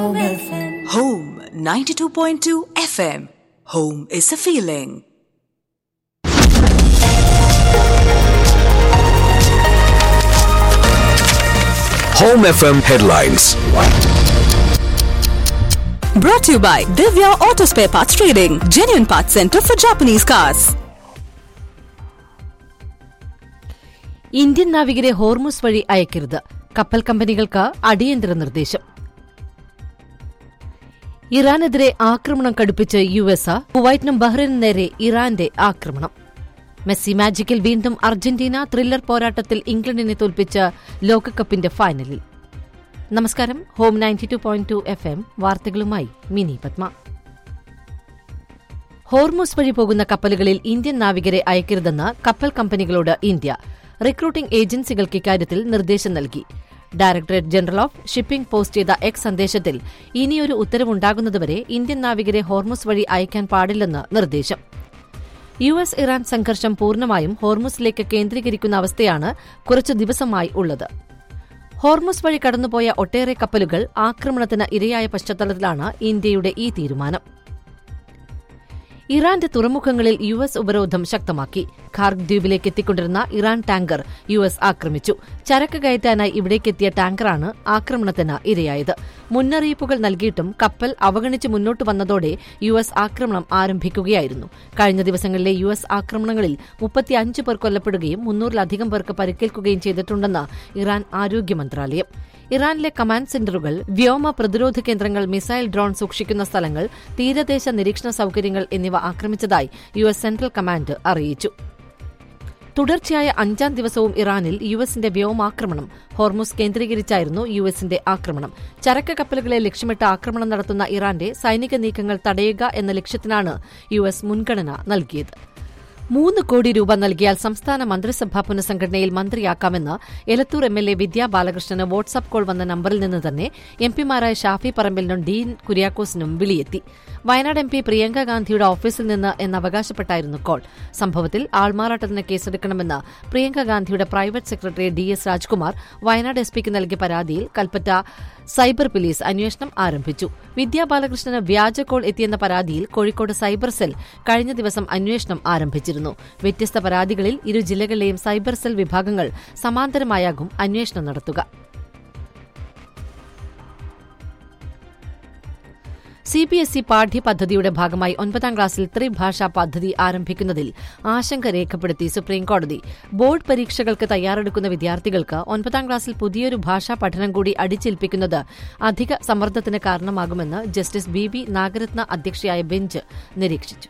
Home 92.2 FM. Home is a feeling. Home FM headlines. Brought to you by Divya Auto Spare Parts Trading, genuine parts center for Japanese cars. Indian നാവികരെ Hormuz വഴി അയക്കരുത് കപ്പൽ കമ്പനികൾക്ക് അടിയന്തര നിർദ്ദേശം ഇറാനെതിരെ ആക്രമണം കടുപ്പിച്ച് യു എസ് കുവൈറ്റിനും ബഹ്റൈനും നേരെ ഇറാന്റെ ആക്രമണം മെസ്സി മാജിക്കിൽ വീണ്ടും അർജന്റീന ത്രില്ലർ പോരാട്ടത്തിൽ ഇംഗ്ലണ്ടിനെ തോൽപ്പിച്ച് ലോകകപ്പിന്റെ ഫൈനലിൽ നമസ്കാരം ഹോം ninety two point two F M വാർത്തകളുമായി മിനി പത്മ ഹോർമുസ് വഴി പോകുന്ന കപ്പലുകളിൽ ഇന്ത്യൻ നാവികരെ അയക്കരുതെന്ന് കപ്പൽ കമ്പനികളോട് ഇന്ത്യ റിക്രൂട്ടിംഗ് ഏജൻസികൾക്ക് ഇക്കാര്യത്തിൽ നിർദ്ദേശം നൽകി directorate general of shipping post ചെയ്ത എക്സ് സന്ദേശത്തിൽ ഇനിയൊരു ഉത്തരവുണ്ടാകുന്നതുവരെ ഇന്ത്യൻ നാവികരെ ഹോർമുസ് വഴി അയക്കാൻ പാടില്ലെന്ന് നിർദ്ദേശം യു എസ് ഇറാൻ സംഘർഷം പൂർണ്ണമായും ഹോർമുസിലേക്ക് കേന്ദ്രീകരിക്കുന്ന അവസ്ഥയാണ് കുറച്ചു ദിവസമായി ഉള്ളത് ഹോർമുസ് വഴി കടന്നുപോയ ഒട്ടേറെ കപ്പലുകൾ ആക്രമണത്തിന് ഇരയായ പശ്ചാത്തലത്തിലാണ് ഇന്ത്യയുടെ ഈ തീരുമാനം ഇറാന്റെ തുറമുഖങ്ങളിൽ യു എസ് ഉപരോധം ശക്തമാക്കി ഖാർഗ് ദ്വീപിലേക്ക് എത്തിക്കൊണ്ടിരുന്ന ഇറാൻ ടാങ്കർ യു എസ് ആക്രമിച്ചു ചരക്ക് കയറ്റാനായി ഇവിടേക്കെത്തിയ ടാങ്കറാണ് ആക്രമണത്തിന് ഇരയായത് മുന്നറിയിപ്പുകൾ നൽകിയിട്ടും കപ്പൽ അവഗണിച്ച് മുന്നോട്ട് വന്നതോടെ യു എസ് ആക്രമണം ആരംഭിക്കുകയായിരുന്നു കഴിഞ്ഞ ദിവസങ്ങളിലെ യു എസ് ആക്രമണങ്ങളിൽ മുപ്പത്തിയഞ്ച് പേർ കൊല്ലപ്പെടുകയും മുന്നൂറിലധികം പേർക്ക് പരിക്കേൽക്കുകയും ചെയ്തിട്ടുണ്ടെന്ന് ഇറാൻ ആരോഗ്യ മന്ത്രാലയം ഇറാനിലെ കമാൻഡ് സെന്ററുകൾ വ്യോമ പ്രതിരോധ കേന്ദ്രങ്ങൾ മിസൈൽ ഡ്രോൺ സൂക്ഷിക്കുന്ന സ്ഥലങ്ങൾ തീരദേശ നിരീക്ഷണ സൌകര്യങ്ങൾ എന്നിവ ആക്രമിച്ചതായി യു എസ് സെൻട്രൽ കമാൻഡ് അറിയിച്ചു തുടർച്ചയായ അഞ്ചാം ദിവസവും ഇറാനിൽ യു എസിന്റെ വ്യോമാക്രമണം ഹോർമുസ് കേന്ദ്രീകരിച്ചായിരുന്നു യു എസിന്റെ ആക്രമണം ചരക്ക് കപ്പലുകളെ ലക്ഷ്യമിട്ട് ആക്രമണം നടത്തുന്ന ഇറാന്റെ സൈനിക നീക്കങ്ങൾ തടയുക എന്ന ലക്ഷ്യത്തിനാണ് യു എസ് മുൻഗണന നൽകിയത് മൂന്ന് കോടി രൂപ നൽകിയാൽ സംസ്ഥാന മന്ത്രിസഭാ പുനഃസംഘടനയിൽ മന്ത്രിയാക്കാമെന്ന് Elathur M L A Vidya ബാലകൃഷ്ണന് വാട്സാപ്പ് കോൾ വന്ന നമ്പറിൽ നിന്ന് തന്നെ എം പിമാരായ ഷാഫി പറമ്പിലിനും ഡീൻ കുര്യാക്കോസിനും വിളിയെത്തി വയനാട് എം പി പ്രിയങ്ക ഗാന്ധിയുടെ ഓഫീസിൽ നിന്ന് എന്ന് അവകാശപ്പെട്ടായിരുന്നു കോൾ സംഭവത്തിൽ ആൾമാറാട്ടത്തിന് കേസെടുക്കണമെന്ന് പ്രിയങ്ക ഗാന്ധിയുടെ private secretary D S Rajkumar Wayanad S പിക്ക് നൽകിയ പരാതിയിൽ കൽപ്പറ്റ സൈബർ പോലീസ് അന്വേഷണം ആരംഭിച്ചു വിദ്യാ ബാലകൃഷ്ണന് വ്യാജ കോൾ എത്തിയെന്ന പരാതിയിൽ കോഴിക്കോട് സൈബർ സെൽ കഴിഞ്ഞ ദിവസം അന്വേഷണം ആരംഭിച്ചിരുന്നു വ്യത്യസ്ത പരാതികളിൽ ഇരു ജില്ലകളിലെയും സൈബർ സെൽ വിഭാഗങ്ങൾ സമാന്തരമായാകും അന്വേഷണം നടത്തുക സി ബി എസ് ഇ പാഠ്യപദ്ധതിയുടെ ഭാഗമായി ഒൻപതാം ക്ലാസ്സിൽ ത്രിഭാഷാ പദ്ധതി ആരംഭിക്കുന്നതിൽ ആശങ്ക രേഖപ്പെടുത്തി സുപ്രീംകോടതി ബോർഡ് പരീക്ഷകൾക്ക് തയ്യാറെടുക്കുന്ന വിദ്യാർത്ഥികൾക്ക് ഒൻപതാം ക്ലാസ്സിൽ പുതിയൊരു ഭാഷാ പഠനം കൂടി അടിച്ചേൽപ്പിക്കുന്നത് അധിക സമ്മർദ്ദത്തിന് കാരണമാകുമെന്ന് ജസ്റ്റിസ് ബി വി നാഗരത്ന അധ്യക്ഷയായ ബെഞ്ച് നിരീക്ഷിച്ചു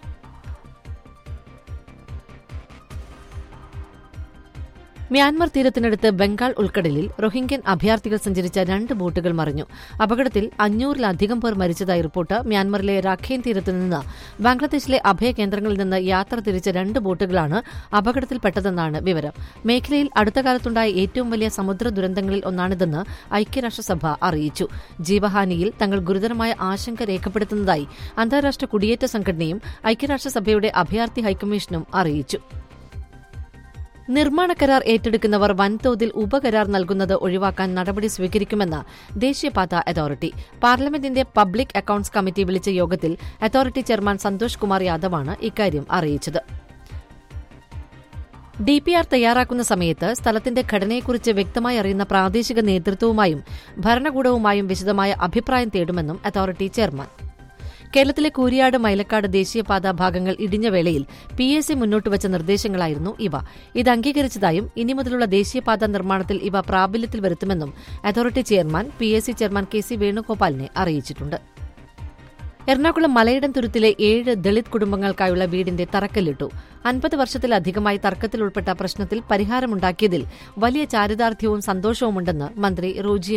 മ്യാൻമർ തീരത്തിനടുത്ത് ബംഗാൾ ഉൾക്കടലിൽ റോഹിംഗ്യൻ അഭയാർത്ഥികൾ സഞ്ചരിച്ച രണ്ട് ബോട്ടുകൾ മറിഞ്ഞു അപകടത്തിൽ അഞ്ഞൂറിലധികം പേർ മരിച്ചതായി റിപ്പോർട്ട് മ്യാൻമറിലെ രാഖേൻ തീരത്ത് നിന്ന് ബംഗ്ലാദേശിലെ അഭയകേന്ദ്രങ്ങളിൽ നിന്ന് യാത്ര തിരിച്ച രണ്ട് ബോട്ടുകളാണ് അപകടത്തിൽപ്പെട്ടതെന്നാണ് വിവരം മേഖലയിൽ അടുത്ത കാലത്തുണ്ടായ ഏറ്റവും വലിയ സമുദ്ര ദുരന്തങ്ങളിൽ ഒന്നാണിതെന്ന് ഐക്യരാഷ്ട്രസഭ അറിയിച്ചു ജീവഹാനിയിൽ തങ്ങൾ ഗുരുതരമായ ആശങ്ക രേഖപ്പെടുത്തുന്നതായി അന്താരാഷ്ട്ര കുടിയേറ്റ സംഘടനയും ഐക്യരാഷ്ട്രസഭയുടെ അഭയാർത്ഥി ഹൈക്കമ്മീഷനും അറിയിച്ചു നിർമ്മാണ കരാർ ഏറ്റെടുക്കുന്നവർ വൻതോതിൽ ഉപകരാർ നൽകുന്നത് ഒഴിവാക്കാൻ നടപടി സ്വീകരിക്കുമെന്ന് ദേശീയപാത അതോറിറ്റി പാർലമെന്റിന്റെ പബ്ലിക് അക്കൌണ്ട്സ് കമ്മിറ്റി വിളിച്ച യോഗത്തിൽ അതോറിറ്റി ചെയർമാൻ സന്തോഷ് കുമാർ യാദവാണ് ഇക്കാര്യം അറിയിച്ചത് ഡിപിആർ തയ്യാറാക്കുന്ന സമയത്ത് സ്ഥലത്തിന്റെ ഘടനയെക്കുറിച്ച് വ്യക്തമായി അറിയുന്ന പ്രാദേശിക നേതൃത്വവുമായും ഭരണകൂടവുമായും വിശദമായ അഭിപ്രായം തേടുമെന്നും അതോറിറ്റി ചെയർമാൻ കേരളത്തിലെ കൂരിയാട് മൈലക്കാട് ദേശീയപാത ഭാഗങ്ങൾ ഇടിഞ്ഞ വേളയിൽ പി എസ് സി മുന്നോട്ടുവച്ച നിർദ്ദേശങ്ങളായിരുന്നു ഇവ ഇത് അംഗീകരിച്ചതായും ഇനി മുതലുള്ള ദേശീയപാത നിർമ്മാണത്തിൽ ഇവ പ്രാബല്യത്തിൽ വരുത്തുമെന്നും authority chairman P S C chairman K C വേണുഗോപാലിനെ അറിയിച്ചിട്ടുണ്ട് എറണാകുളം മലയിടം തുരുത്തിലെ ഏഴ് ദളിത് കുടുംബങ്ങൾക്കായുള്ള വീടിന്റെ തറക്കല്ലിട്ടു അൻപത് വർഷത്തിലധികമായി തർക്കത്തിൽ ഉൾപ്പെട്ട പ്രശ്നത്തിൽ പരിഹാരമുണ്ടാക്കിയതിൽ വലിയ ചാരിതാർത്ഥ്യവും സന്തോഷവുമുണ്ടെന്ന് മന്ത്രി റോജി